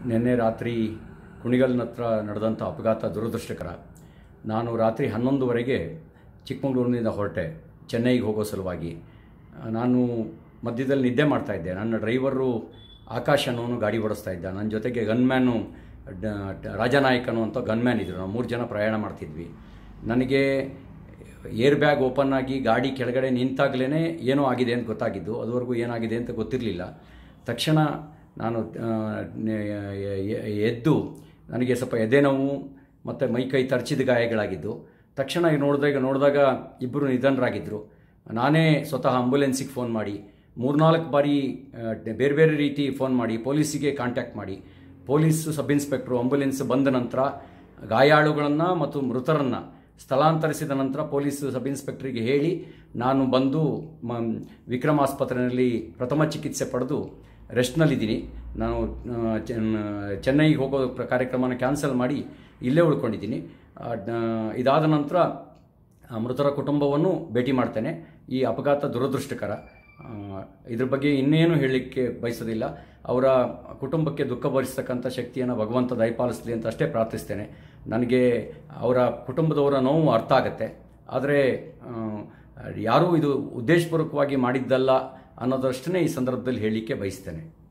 ನಿನ್ನೆ ರಾತ್ರಿ ಕುಣಿಗಲ್ನ ಹತ್ರ ನಡೆದಂಥ ಅಪಘಾತ ದುರದೃಷ್ಟಕರ ನಾನು ರಾತ್ರಿ ಹನ್ನೊಂದುವರೆಗೆ ಚಿಕ್ಕಮಗಳೂರಿನಿಂದ ಹೊರಟೆ ಚೆನ್ನೈಗೆ ಹೋಗೋ ಸಲುವಾಗಿ ಆ, ನಾನು ಮಧ್ಯದಲ್ಲಿ ನಿದ್ದೆ ಮಾಡ್ತಾ ಇದ್ದೆ ನನ್ನ ಡ್ರೈವರು ಆಕಾಶ್ ಅನ್ನೋನು ಗಾಡಿ ಓಡಿಸ್ತಾ ಇದ್ದ ನನ್ನ ಜೊತೆಗೆ ಗನ್ಮ್ಯಾನು ಡ- ಡ- ರಾಜನಾಯಕನು ಅಂತ ಗನ್ಮ್ಯಾನ್ ಇದ್ದರು ನಾವು ಮೂರು ಜನ ಪ್ರಯಾಣ ಮಾಡ್ತಿದ್ವಿ ನನಗೆ ಏರ್ ಬ್ಯಾಗ್ ಓಪನ್ ಆಗಿ ಗಾಡಿ ಕೆಳಗಡೆ ನಿಂತಾಗಲೇ ಏನೋ ಆಗಿದೆ ಅಂತ ಗೊತ್ತಾಗಿದ್ದು ಅದುವರೆಗೂ ಏನಾಗಿದೆ ಅಂತ ಗೊತ್ತಿರಲಿಲ್ಲ ತಕ್ಷಣ ನಾನು ಆ, ನೆ- ಎ- ಎ- ಎದ್ದು ನನಗೆ ಸ್ವಲ್ಪ ಎದೆ ನೋವು ಮತ್ತು ಮೈ ಕೈ ತರ್ಚಿದ ಗಾಯಗಳಾಗಿದ್ದು ತಕ್ಷಣ ನೋಡಿದಾಗ ನೋಡಿದಾಗ ಇಬ್ಬರು ನಿಧನರಾಗಿದ್ದರು ನಾನೇ ಸ್ವತಃ ಆಂಬುಲೆನ್ಸಿಗೆ ಫೋನ್ ಮಾಡಿ ಮೂರ್ನಾಲ್ಕು ಬಾರಿ ಆ, ಬೇರೆ ಬೇರೆ ರೀತಿ ಫೋನ್ ಮಾಡಿ ಪೊಲೀಸಿಗೆ ಕಾಂಟ್ಯಾಕ್ಟ್ ಮಾಡಿ ಪೊಲೀಸ್ ಸಬ್ ಇನ್ಸ್ಪೆಕ್ಟ್ರು ಆಂಬುಲೆನ್ಸ್ ಬಂದ ನಂತರ ಗಾಯಾಳುಗಳನ್ನು ಮತ್ತು ಮೃತರನ್ನು ಸ್ಥಳಾಂತರಿಸಿದ ನಂತರ ಪೊಲೀಸ್ ಸಬ್ ಇನ್ಸ್ಪೆಕ್ಟ್ರಿಗೆ ಹೇಳಿ ನಾನು ಬಂದು ಮ ವಿಕ್ರಮ್ ಆಸ್ಪತ್ರೆಯಲ್ಲಿ ಪ್ರಥಮ ಚಿಕಿತ್ಸೆ ಪಡೆದು ರೆಸ್ಟ್ನಲ್ಲಿದ್ದೀನಿ ನಾನು ಆ, ಚೆನ್ನ- ಚೆನ್ನೈಗೆ ಹೋಗೋ ಪ್ರ- ಕಾರ್ಯಕ್ರಮನ ಕ್ಯಾನ್ಸಲ್ ಮಾಡಿ ಇಲ್ಲೇ ಉಳ್ಕೊಂಡಿದ್ದೀನಿ ಆ, ಡ- ಇದಾದ ನಂತರ ಆ ಮೃತರ ಕುಟುಂಬವನ್ನು ಭೇಟಿ ಮಾಡ್ತೇನೆ ಈ ಅಪಘಾತ ದುರದೃಷ್ಟಕರ ಆ, ಇದ್ರ ಬಗ್ಗೆ ಇನ್ನೇನು ಹೇಳಲಿಕ್ಕೆ ಬಯಸೋದಿಲ್ಲ ಅವರ ಕುಟುಂಬಕ್ಕೆ ದುಃಖ ಭರಿಸ್ತಕ್ಕಂಥ ಶಕ್ತಿಯನ್ನು ಭಗವಂತ ದಯಪಾಲಿಸಲಿ ಅಂತ ಅಷ್ಟೇ ಪ್ರಾರ್ಥಿಸ್ತೇನೆ ನನಗೆ ಅವರ ಕುಟುಂಬದವರ ನೋವು ಅರ್ಥ ಆಗುತ್ತೆ ಆದರೆ ಯಾರೂ ಇದು ಉದ್ದೇಶಪೂರ್ವಕವಾಗಿ ಮಾಡಿದ್ದಲ್ಲ ಅನ್ನೋದಷ್ಟನ್ನೇ ಈ ಸಂದರ್ಭದಲ್ಲಿ ಹೇಳಲಿಕ್ಕೆ ಬಯಸ್ತೇನೆ